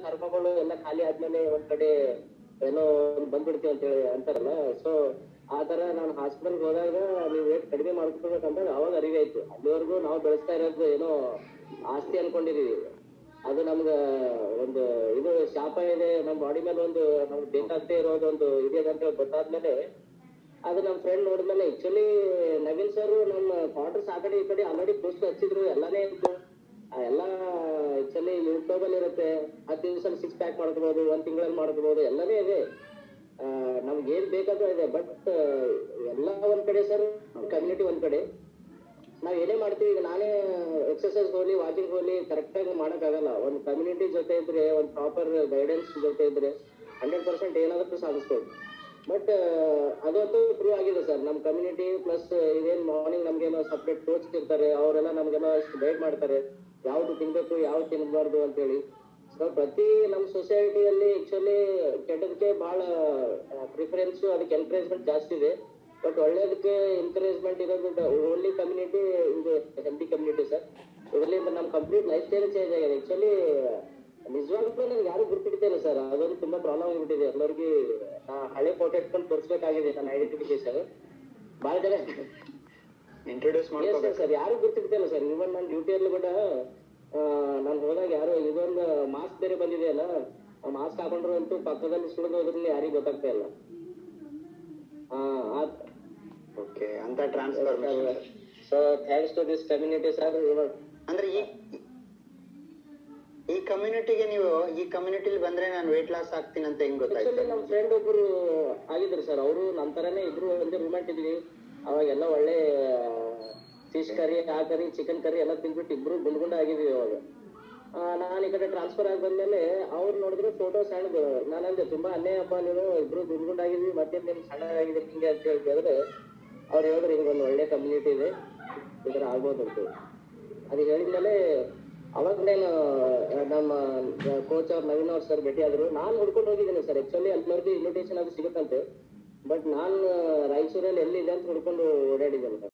ಕರ್ಮಗಳು ಎಲ್ಲ ಖಾಲಿ ಆದ್ಮೇಲೆ ಒಂದ್ ಕಡೆ ಏನೋ ಒಂದ್ ಬಂದ್ಬಿಡ್ತೀವಿ ಅಂತ ಹೇಳಿ ಅಂತಾರಲ್ಲ ಸೊ ಆ ತರ ನಾನು ಹಾಸ್ಪಿಟಲ್ ಹೋದಾಗ ನೀವು ವೇಟ್ ಕಡಿಮೆ ಮಾಡ್ಕೊಬೇಕಂದಾಗ ಅವಾಗ ಅರಿವಾಯ್ತು ಅಲ್ಲಿವರೆಗೂ ನಾವು ಬೆಳೆಸ್ತಾ ಇರೋದು ಏನೋ ಆಸ್ತಿ ಅನ್ಕೊಂಡಿದೀವಿ ಅದು ನಮ್ಗ ಒಂದು ಇದು ಶಾಪ ಇದೆ ನಮ್ ಬಾಡಿ ಮೇಲೆ ಒಂದು ನಮ್ಗೆ ಬೇಕಾಗದೇ ಇರೋದು ಒಂದು ಇದೆ ಅಂತ ಹೇಳಿ ಗೊತ್ತಾದ್ಮೇಲೆ ಅದು ನಮ್ಮ ಫ್ರೆಂಡ್ ನೋಡಿದ್ಮೇಲೆ ಆಕ್ಚುಲಿ ನವೀನ್ ಸರ್ ನಮ್ಮ ಕ್ವಾರ್ಟರ್ಸ್ ಆ ಕಡೆ ಈ ಕಡೆ ಆಲ್ರೆಡಿ ಪೋಸ್ಟ್ ಹಚ್ಚಿದ್ರು ಎಲ್ಲಾನೇ ಇತ್ತು ಆ ಎಲ್ಲ ಆಕ್ಚುಲಿ ಯೂಟ್ಯೂಬ್ ಅಲ್ಲಿ ಇರುತ್ತೆ ಹತ್ತು ದಿವಸ ಸಿಕ್ಸ್ ಪ್ಯಾಕ್ ಮಾಡ್ಕೋಬಹುದು ಒಂದ್ ತಿಂಗಳಲ್ಲಿ ಮಾಡ್ಕೋಬಹುದು ಎಲ್ಲನೇ ಇದೆ ಆ, ನಮ್ಗೆ ಏನ್ ಬೇಕಾದ್ರೂ ಇದೆ ಬಟ್ ಎಲ್ಲ ಒಂದ್ ಕಡೆ ಸರ್ ಕಮ್ಯುನಿಟಿ ಒಂದ್ ಕಡೆ ನಾವ್ ಏನೇ ಮಾಡ್ತೀವಿ ಈಗ ನಾನೇ ಎಕ್ಸರ್ಸೈಸ್ ಹೋಗ್ಲಿ ವಾಕಿಂಗ್ ಹೋಗ್ಲಿ ಕರೆಕ್ಟ್ ಆಗಿ ಮಾಡಕ್ಕಾಗಲ್ಲ ಒಂದ್ ಕಮ್ಯುನಿಟಿ ಜೊತೆ ಇದ್ರೆ ಒಂದ್ ಪ್ರಾಪರ್ ಗೈಡೆನ್ಸ್ ಜೊತೆ ಇದ್ರೆ ಹಂಡ್ರೆಡ್ ಪರ್ಸೆಂಟ್ ಏನಾದ್ರೂ ಸಾಧಿಸ್ಬೋದು ಬಟ್ ಅದಂತೂ ಪ್ರೂವ್ ಆಗಿದೆ ಸರ್ ನಮ್ ಕಮ್ಯುನಿಟಿ ಪ್ಲಸ್ ಇದೇನ್ ಮಾರ್ನಿಂಗ್ ನಮ್ಗೇನೋ ಸಪ್ರೇಟ್ ಕೋಚ್ ಇರ್ತಾರೆ ಅವರೆಲ್ಲ ನಮ್ಗೆಲ್ಲ ಗೈಡ್ ಮಾಡ್ತಾರೆ ಯಾವ್ದು ತಿನ್ಬೇಕು ಯಾವ್ದು ತಿನ್ಬಾರ್ದು ಅಂತ ಹೇಳಿ ಸೊ ಪ್ರತಿ ನಮ್ ಸೊಸೈಟಿಯಲ್ಲಿ ಆಕ್ಚುಲಿ ಕೆಟ್ಟದಕ್ಕೆ ಬಹಳ ಪ್ರಿಫರೆನ್ಸ್ ಅದಕ್ಕೆ ಎನ್ಕರೇಜ್ಮೆಂಟ್ ಜಾಸ್ತಿ ಇದೆ ಬಟ್ ಒಳ್ಳೇದಕ್ಕೆ ಎನ್ಕರೇಜ್ಮೆಂಟ್ ಇರೋದು ಓನ್ಲಿ ಕಮ್ಯುನಿಟಿ ಇದು ಹೆಲ್ದಿ ಕಮ್ಯುನಿಟಿ ಸರ್ ಇದರಿಂದ ನಮ್ ಕಂಪ್ಲೀಟ್ ಲೈಫ್ ಸ್ಟೈಲ್ ಚೇಂಜ್ ಆಗಿದೆ ಆಕ್ಚುಲಿ ನಿಜವಾಗ್ಲೂ ನನ್ಗೆ ಯಾರು ಗುರ್ತಿಡ್ತೇನೆ ಸರ್ ಅದೊಂದು ತುಂಬಾ ಪ್ರಾಬ್ಲಮ್ ಆಗ್ಬಿಟ್ಟಿದೆ ಎಲ್ಲರಿಗೂ ನಾ ಹಳೆ ಫೋಟೋ ಇಟ್ಕೊಂಡು ತೋರಿಸ್ಬೇಕಾಗಿದೆ ನನ್ನ ಐಡೆಂಟಿಫಿಕೇಶನ್ ಬಹಳ ಜನ ಇಂಟ್ರೊಡ್ಯೂಸ್ ಮಾಡ್ಕೋಬೇಕು ಸರ್ ಯಾರು ಗುರ್ತಿಡ್ತಿಲ್ಲ ಸರ್ ಇವನ್ ನನ್ನ ಡ್ಯೂಟಿಯಲ್ಲಿ ಕೂಡ ನಾನು ಹೋದಾಗ ಯಾರು ಇದೊಂದು ಮಾಸ್ಕ್ ಬೇರೆ ಬಂದಿದೆಯಲ್ಲ ಆ ಮಾಸ್ಕ್ ಹಾಕೊಂಡ್ರು ಅಂತೂ ಪಕ್ಕದಲ್ಲಿ ಸುಳಿದು ಹೋದ್ರಲ್ಲಿ ಯಾರಿಗೂ ಗೊತ್ತಾಗ್ತಾ ಇಲ್ಲ ಆ, ಆ- ಓಕೆ ಅಂತ transformation so thanks to this community sir ಇವಾಗ ಅಂದ್ರೆ ಈ ಈ ಕಮ್ಯುನಿಟಿಗೆ ನೀವು ಈ ಕಮ್ಯುನಿಟಿಲಿ ಬಂದ್ರೆ ನಾನು ವೇಟ್ ಲಾಸ್ ಆಗ್ತೀನಿ ಅಂತ ಹೆಂಗ್ ಆಕ್ಚುಲಿ ಗೊತ್ತಾಯ್ತು ನಮ್ಮ ಫ್ರೆಂಡ್ ಒಬ್ರು ಆಗಿದ್ರು ಸರ್ ಅವರು ನಮ್ಮ ತರನೇ ಇಬ್ರು ಒಂದೇ ರೂಮೆಂಟ್ ಇದ್ವಿ ಅವಾಗೆಲ್ಲ ಒಳ್ಳೆ ಫಿಶ್ ಕರಿ ಆ ಕರಿ ಚಿಕನ್ ಕರಿ ಎಲ್ಲ ತಿಂದ್ಬಿಟ್ಟು ಇಬ್ರು ಗುಂಡ್ ಗುಂಡ ಆಗಿದ್ವಿ ಅವಾಗ ನಾನು ಈ ಕಡೆ ಟ್ರಾನ್ಸ್ಫರ್ ಆಗಿ ಬಂದ್ಮೇಲೆ ಅವ್ರು ನೋಡಿದ್ರು ಫೋಟೋ ಸಣ್ಣದು ನಾನಂದೆ ತುಂಬಾ ಅನ್ಯಾಯಪ್ಪ ನೀವು ಇಬ್ರು ಗುಂಡ್ ಗುಂಡ್ ಆಗಿದ್ವಿ ಮತ್ತೆ ನಿಮ್ ಸಣ್ಣದಾಗಿದೆ ಹಿಂಗೆ ಅಂತ ಹೇಳಿ ಕೇಳಿದ್ರೆ ಅವ್ರು ಹೇಳಿದ್ರು ಹಿಂಗೆ ಒಂದು ಒಳ್ಳೆ ಕಮ್ಯುನಿಟಿ ಇದೆ ಈ ಥರ ಆಗ್ಬೋದು ಅಂತ ಅದು ಹೇಳಿದ್ಮೇಲೆ ಅವಾಗ ನಾನು ನಮ್ಮ ಕೋಚ್ ಅವ್ರು ನವೀನ್ ಅವ್ರು ಸರ್ ಭೇಟಿ ಆದ್ರು ನಾನು ಹುಡ್ಕೊಂಡು ಹೋಗಿದ್ದೀನಿ ಸರ್ ಆಕ್ಚುಲಿ ಅಲ್ಲಿವರೆಗೂ ಇನ್ವಿಟೇಷನ್ ಅದು ಸಿಗುತ್ತಂತೆ ಬಟ್ ನಾನು ರಾಯಚೂರಲ್ಲಿ ಎಲ್ಲಿದೆ ಅಂತ ಹುಡ್ಕೊಂಡು ಓಡಾಡಿದ್ದೇನೆ ಸರ್